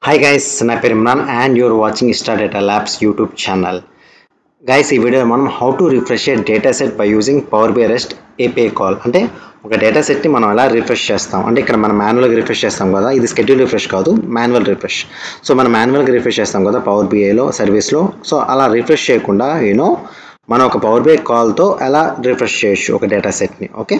hi guys నా పేరు Imran and you're watching Star Data Labs YouTube channel guys ఈ వీడియోలో మనం how to refresh a data set by using Power BI rest API call అంటే ఒక data సెట్ని మనం ఎలా రిఫ్రెష్ చేస్తాం అంటే ఇక్కడ మనం మాన్యువల్గా రిఫ్రెష్ చేస్తాం కదా ఇది షెడ్యూల్ రిఫ్రెష్ కాదు మాన్యువల్ రిఫ్రెష్ సో మనం మాన్యువల్గా రిఫ్రెష్ చేస్తాం కదా పవర్ బిఐలో సర్వీస్లో సో అలా రిఫ్రెష్ చేయకుండా యూనో మనం ఒక పవర్ బై కాల్తో ఎలా రిఫ్రెష్ చేయొచ్చు ఒక డేటా సెట్ని ఓకే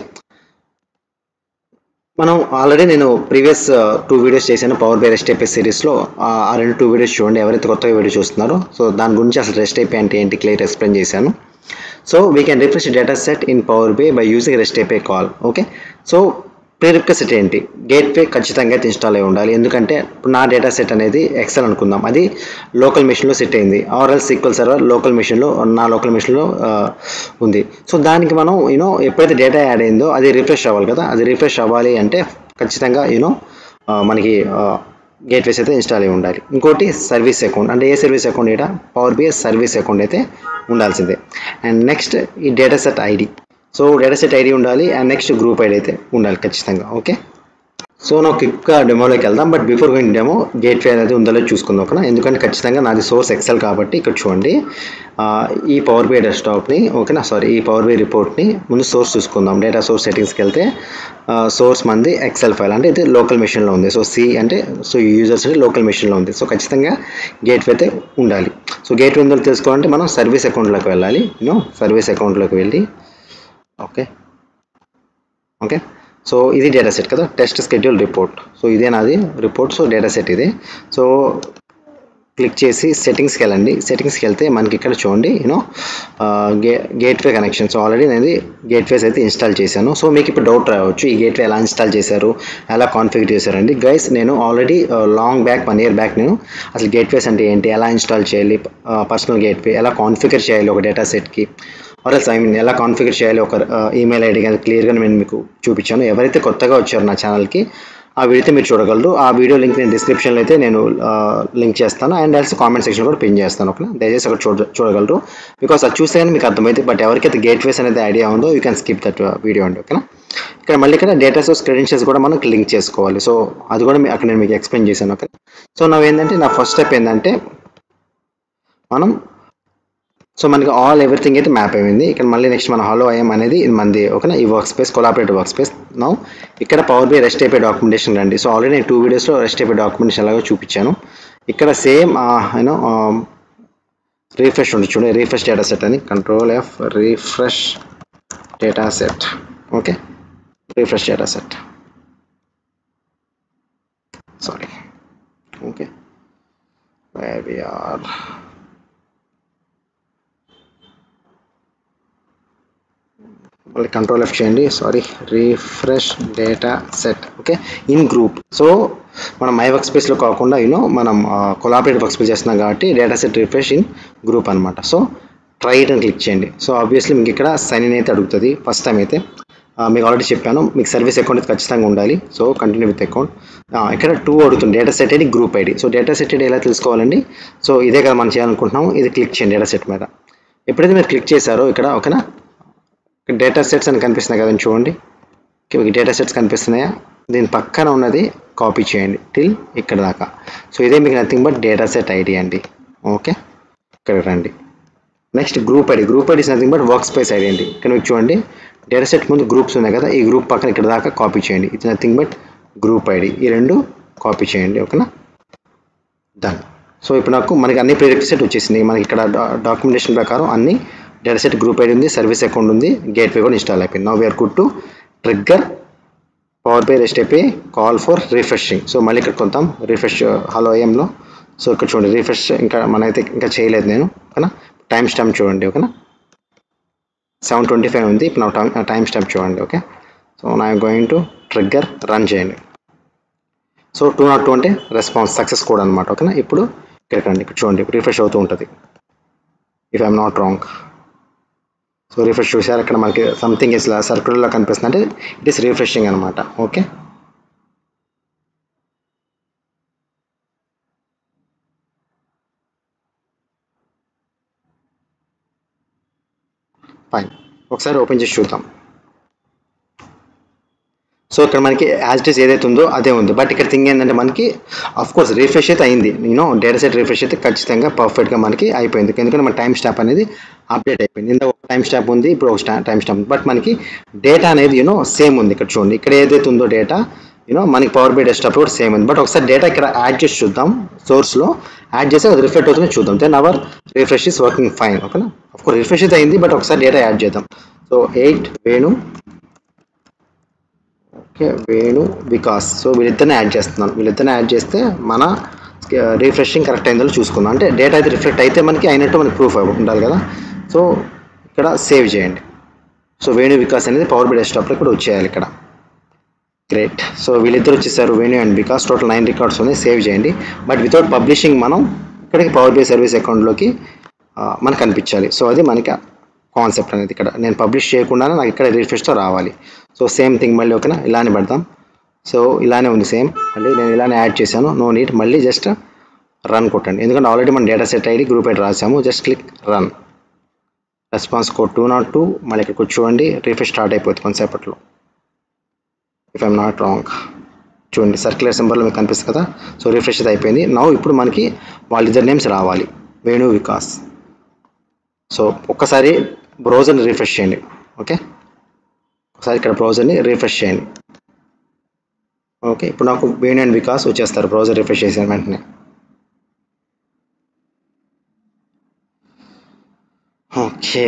మనం ఆల్రెడీ నేను ప్రీవియస్ టూ వీడియోస్ చేశాను పవర్ బై రెస్ట్ ఏపీ సిరీస్లో ఆ రెండు టూ వీడియోస్ చూడండి ఎవరైతే కొత్తగా వీడియో చూస్తున్నారో సో దాని గురించి అసలు రెస్ట్ ఏపీ అంటే ఏంటి క్లియర్ ఎక్స్ప్లెయిన్ చేశాను so we can refresh data set in Power BI BI using rest API call okay so prerequisite ఏంటి గేట్వే ఖచ్చితంగా అయితే ఇన్స్టాల్ అయి ఉండాలి ఎందుకంటే ఇప్పుడు నా డేటా సెట్ అనేది ఎక్సెల్ అనుకుందాం అది లోకల్ మిషన్లో సెట్ అయింది ఆర్ఎల్ సీక్వల్ సర్వర్ లోకల్ మిషన్లో నా లోకల్ మిషన్లో ఉంది సో దానికి మనం యూనో ఎప్పుడైతే డేటా యాడ్ అయిందో అది రిఫ్రెష్ అవ్వాలి కదా అది రిఫ్రెష్ అవ్వాలి అంటే ఖచ్చితంగా యూనో మనకి గేట్వేస్ అయితే ఇన్స్టాల్ అయి ఉండాలి ఇంకోటి సర్వీస్ అకౌంట్ అంటే ఏ సర్వీస్ అకౌంట్ ఇక్కడ పవర్ బిఎస్ సర్వీస్ అకౌంట్ అయితే ఉండాల్సిందే అండ్ నెక్స్ట్ ఈ data set ID so data set ID ఉండాలి అండ్ నెక్స్ట్ గ్రూప్ ఐడి అయితే ఉండాలి ఖచ్చితంగా ఓకే సో నా క్విక్గా డెమోలోకి వెళ్దాం but before going demo gateway అనేది ఉందో చూసుకుందాం ఓకేనా ఎందుకంటే ఖచ్చితంగా నాది సోర్స్ ఎక్సెల్ కాబట్టి ఇక్కడ చూడండి ఈ పవర్ బై డెస్క్టాప్ని ఓకేనా సారీ ఈ పవర్ బై రిపోర్ట్ని ముందు సోర్స్ చూసుకుందాం డేటా సోర్స్ సెట్టింగ్స్కి వెళ్తే సోర్స్ మంది ఎక్సెల్ ఫైల్ అంటే ఇది లోకల్ మెషిన్లో ఉంది సో సి అంటే సో యూజర్స్ అంటే లోకల్ మెషిన్లో ఉంది సో ఖచ్చితంగా గేట్ వే అయితే ఉండాలి సో గేట్ వే ఉందో తెలుసుకోవాలంటే మనం సర్వీస్ అకౌంట్లోకి వెళ్ళాలి యూనో సర్వీస్ అకౌంట్లోకి వెళ్ళి ఓకే ఓకే సో ఇది డేటా సెట్ కదా టెస్ట్ స్కెడ్యూల్ రిపోర్ట్ సో ఇదే నాది రిపోర్ట్ సో డేటా సెట్ ఇది సో క్లిక్ చేసి సెట్టింగ్స్కి వెళ్ళండి సెట్టింగ్స్కి వెళ్తే మనకి ఇక్కడ చూడండి యూనో గే గేట్వే కనెక్షన్ సో ఆల్రెడీ నేను గేట్వేస్ అయితే ఇన్స్టాల్ చేశాను సో మీకు ఇప్పుడు డౌట్ రావచ్చు ఈ గేట్వే ఎలా ఇన్స్టాల్ చేశారు ఎలా కాన్ఫిగర్ చేశారండి గైస్ నేను already long back one year back నేను అసలు గేట్వేస్ అంటే ఏంటి ఎలా ఇన్స్టాల్ చేయాలి పర్సనల్ గేట్వే ఎలా కాన్ఫిగర్ చేయాలి ఒక డేటా సెట్కి ఆర్ఎల్స్ ఐ మీన్ ఎలా కాన్ఫిగర్ చేయాలి ఒక ఈమెయిల్ ఐడి కానీ క్లియర్గా నేను మీకు చూపించాను ఎవరైతే కొత్తగా వచ్చారో నా ఛానల్కి ఆ వీడియో మీరు చూడగలరు ఆ వీడియో లింక్ నేను డిస్క్రిప్షన్లో అయితే నేను లింక్ చేస్తాను అండ్ ఆల్సో కామెంట్ సెక్షన్ కూడా పిన్ చేస్తాను ఓకే దయచేసి అక్కడ చూడ చూడగలరు బికాస్ అది చూస్తే కానీ మీకు అర్థమైతే బట్ ఎవరికైతే గేట్వేస్ అనేది ఐడియా ఉందో you can skip that video అండి ఓకేనా ఇక్కడ మళ్ళీ ఇక్కడ డేటా సోర్స్ క్రెడెన్షియల్స్ కూడా మనం లింక్ చేసుకోవాలి సో అది కూడా అక్కడ నేను మీకు ఎక్స్ప్లెయిన్ చేశాను ఓకే సో నా ఏంటంటే నా ఫస్ట్ స్టెప్ ఏంటంటే మనం సో మనకి ఆల్ ఎవ్రీథింగ్ అయితే మ్యాప్ అయింది ఇక్కడ మళ్ళీ నెక్స్ట్ మన హలో ఐఎం అనేది ఇది మంది ఓకేనా ఈ workspace collaborative work workspace now ఇక్కడ పవర్ బై రెస్ట్ అయిపోయి డాక్యుమెంటేషన్ రండి సో ఆల్రెడీ నేను టూ వీడియోస్లో రెస్ట్ అయిపోయి డాక్యుమెంటేషన్ ఎలాగో చూపించాను ఇక్కడ సేమ్ యూనో రీఫ్రెష్ ఉంది చూడండి రీఫ్రెష్ డేటా సెట్ అని control F refresh data set okay refresh data set sorry okay where we are మళ్ళీ కంట్రోల్ ఎఫ్ చేయండి sorry refresh data set okay in group so మనం my వర్క్ స్పేస్లో కాకుండా you know మనం కొలాబరేటివ్ వర్క్ స్పేస్ చేస్తున్నాం కాబట్టి data set refresh in group అనమాట సో ట్రై ఇట్ అని క్లిక్ చేయండి సో ఆబ్వియస్లీ మీకు ఇక్కడ సైన్ ఇన్ అయితే అడుగుతుంది ఫస్ట్ టైం అయితే మీకు ఆల్రెడీ చెప్పాను మీకు సర్వీస్ అకౌంట్ అయితే ఖచ్చితంగా ఉండాలి సో కంటిన్యూ విత్ అకౌంట్ ఇక్కడ టూ అడుగుతుంది data set ID group ID so data set ID ఎలా తెలుసుకోవాలండి సో ఇదే కదా మనం చేయాలనుకుంటున్నాము ఇది క్లిక్ చేయండి డేటా సెట్ మీద ఎప్పుడైతే మీరు క్లిక్ చేశారో ఇక్కడ ఓకేనా డేటా సెట్స్ అని కనిపిస్తున్నాయి కదండి చూడండి డేటా సెట్స్ కనిపిస్తున్నాయా దీని పక్కన ఉన్నది కాపీ చేయండి టిల్ ఇక్కడ దాకా సో ఇదే మీకు nothing but data set ID అండి ఓకే ఇక్కడ రండి next group ID group ID is nothing but work space ID అండి ఇక్కడ మీకు చూడండి డేటా సెట్ ముందు గ్రూప్స్ ఉన్నాయి కదా ఈ గ్రూప్ పక్కన ఇక్కడ దాకా కాపీ చేయండి it's nothing but group ID ఈ రెండు కాపీ చేయండి ఓకేనా డన్ సో ఇప్పుడు నాకు మనకి అన్ని ప్రిరిక్వెస్ట్ వచ్చేసింది మనకి ఇక్కడ డాక్యుమెంటేషన్ ప్రకారం అన్ని డేటా సెట్ గ్రూప్ ఐడి ఉంది సర్వీస్ అకౌంట్ ఉంది గేట్వే కూడా ఇన్స్టాల్ అయిపోయింది now we're good to trigger Power BI REST API call for refreshing so మళ్ళీ ఇక్కడ కొంత రిఫ్రెష్ హలో ఏఎంలో సో ఇక్కడ చూడండి రిఫ్రెష్ ఇంకా మనైతే ఇంకా చేయలేదు నేను ఓకేనా టైం స్టాంప్ చూడండి ఓకేనా సెవెన్ ట్వంటీ ఫైవ్ ఉంది ఇప్పుడు నా టైం స్టాంప్ చూడండి ఓకే సో నా గోయింగ్ టు ట్రిగ్గర్ రన్ చేయండి సో టూ నాట్ టూ అంటే రెస్పాన్స్ సక్సెస్ కోడ్ అనమాట ఓకేనా ఇప్పుడు ఇక్కడ రండి ఇక్కడ చూడండి రిఫ్రెష్ అవుతూ ఉంటుంది if I'm not wrong so refresh చూసారు ఇక్కడ మనకి సంథింగ్ ఇస్ సర్కులర్లో కనిపిస్తుంది అంటే ఇట్ ఈస్ రిఫ్రెషింగ్ అనమాట ఓకే ఫైన్ ఒకసారి ఓపెన్ చేసి చూద్దాం సో ఇక్కడ మనకి యాజ్ ఇట్ ఈస్ ఏదైతే ఉందో అదే ఉంది బట్ ఇక్కడ థింగ్ ఏంటంటే మనకి అఫ్ కోర్స్ రిఫ్రెష్ అయితే అయింది నేను డేటా సెట్ రిఫ్రెష్ అయితే ఖచ్చితంగా పర్ఫెక్ట్గా మనకి అయిపోయింది ఎందుకంటే మన టైం స్టాప్ అనేది అప్డేట్ అయిపోయింది ఇంత ఒక టైం స్టాప్ ఉంది ఇప్పుడు ఒక టైం స్టాప్ బట్ మనకి డేటా అనేది యూనో సేమ్ ఉంది ఇక్కడ చూడండి ఇక్కడ ఏదైతే ఉందో డేటా యూనో మనకి పవర్ బై డెస్క్టాప్ కూడా సేమ్ ఉంది బట్ ఒకసారి డేటా ఇక్కడ యాడ్ చేసి చూద్దాం సోర్స్లో యాడ్ చేసి అది రిఫ్రెష్ అవుతుంది చూద్దాం then our refresh is working fine ఓకేనా అఫ్ కోర్స్ రిఫ్రెష్ అయితే అయింది బట్ ఒకసారి డేటా యాడ్ చేద్దాం so eight Venu okay Venu Vikas so వీళ్ళిద్దరిని యాడ్ చేస్తున్నాను వీళ్ళిద్దరిని యాడ్ చేస్తే మన రిఫ్రెషింగ్ కరెక్ట్ అయిందో చూసుకుందాం అంటే డేటా అయితే రిఫ్లెక్ట్ అయితే మనకి అయినట్టు మనకి ప్రూఫ్ ఉండాలి కదా సో ఇక్కడ సేవ్ చేయండి సో వేణు వికాస్ అనేది పవర్ బై డెస్క్టాప్లో కూడా వచ్చేయాలి ఇక్కడ గ్రేట్ సో వీళ్ళిద్దరు వచ్చేసారు Venu and Vikas total nine records ఉన్నాయి సేవ్ చేయండి బట్ వితౌట్ పబ్లిషింగ్ మనం ఇక్కడికి పవర్ బై సర్వీస్ అకౌంట్లోకి మనకు కనిపించాలి సో అది మనకి కాన్సెప్ట్ అనేది ఇక్కడ నేను పబ్లిష్ చేయకుండానే నాకు ఇక్కడ రిఫ్రెష్తో రావాలి సో సేమ్ థింగ్ మళ్ళీ ఓకేనా ఇలానే పెడతాం సో ఇలానే ఉంది సేమ్ మళ్ళీ నేను ఇలానే యాడ్ చేశాను నో నీట్ మళ్ళీ జస్ట్ రన్ కొట్టండి ఎందుకంటే ఆల్రెడీ మనం data set ID group ID రాసాము just click run response code two not two మళ్ళీ ఇక్కడ కూర్చోండి రిఫ్రెష్ స్టార్ట్ అయిపోతుంది కొంతసేపట్లో ఇఫ్ ఐఎమ్ నాట్ రాంగ్ చూడండి సర్క్యులర్ సింబర్లో మీకు కనిపిస్తుంది కదా సో రిఫ్రెష్ అయితే అయిపోయింది నవ్వు ఇప్పుడు మనకి వాళ్ళిద్దరు నేమ్స్ రావాలి వేణు వికాస్ సో ఒక్కసారి బ్రౌజర్ని రిఫ్రెష్ చేయండి ఓకే ఒకసారి ఇక్కడ బ్రౌజర్ని రిఫ్రెష్ చేయండి ఓకే ఇప్పుడు నాకు వేణు అండ్ వికాస్ వచ్చేస్తారు బ్రౌజర్ రిఫ్రెష్ చేసిన వెంటనే ఓకే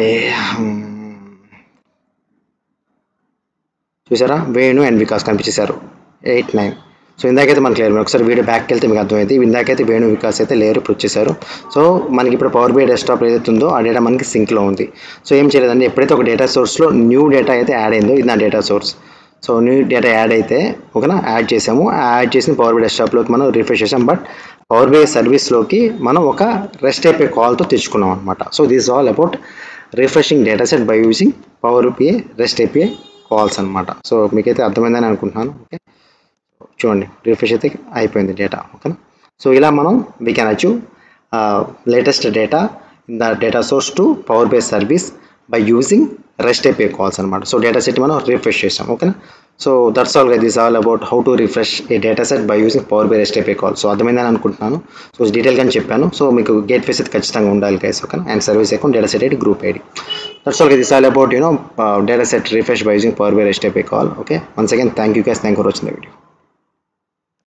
చూసారా వేణు అండ్ వికాస్ కనిపించేశారు ఎయిట్ నైన్ సో ఇందాకైతే మనకు లేరు ఒకసారి వీడియో బ్యాక్కి వెళ్తే మీకు అర్థమైంది ఇందాకైతే వేణు వికాస్ అయితే లేరు ఇప్పుడు వచ్చేసారు సో మనకి ఇప్పుడు పవర్ బై డెస్క్టాప్ ఏదైతే ఉందో ఆ డేటా మనకి సింక్లో ఉంది సో ఏం చేయలేదండి ఎప్పుడైతే ఒక డేటా సోర్స్లో న్యూ డేటా అయితే యాడ్ అయిందో ఇది నా data source so new data add అయితే ఓకేనా యాడ్ చేసాము యాడ్ చేసిన పవర్ బై డెస్క్టాప్లోకి మనం రిఫ్రెష్ చేసాం బట్ పవర్ బై సర్వీస్లోకి మనం ఒక రెస్ట్ అయిపోయే కాల్తో తెచ్చుకున్నాం అనమాట so this all about refreshing data set by using Power BI REST API calls అనమాట సో మీకైతే అర్థమైందని అనుకుంటున్నాను ఓకే చూడండి రిఫ్రెష్ అయితే అయిపోయింది డేటా ఓకేనా సో ఇలా మనం we can achieve latest data in the data source to Power BI service by using REST API calls అనమాట సో డేటా సెట్ మనం రిఫ్రెష్ చేసాం ఓకేనా so that's all this all about how to refresh a data set by using Power BI REST API call so అర్థమైందని అనుకుంటున్నాను so డీటెయిల్గా చెప్పాను so మీకు gate face అయితే ఖచ్చితంగా ఉండాలి గైస్ ఓకేనా and service account data set ID group ID that's all this all about you know data set refresh by using Power BI REST API call okay once again thank you guys thank for వచ్చింది video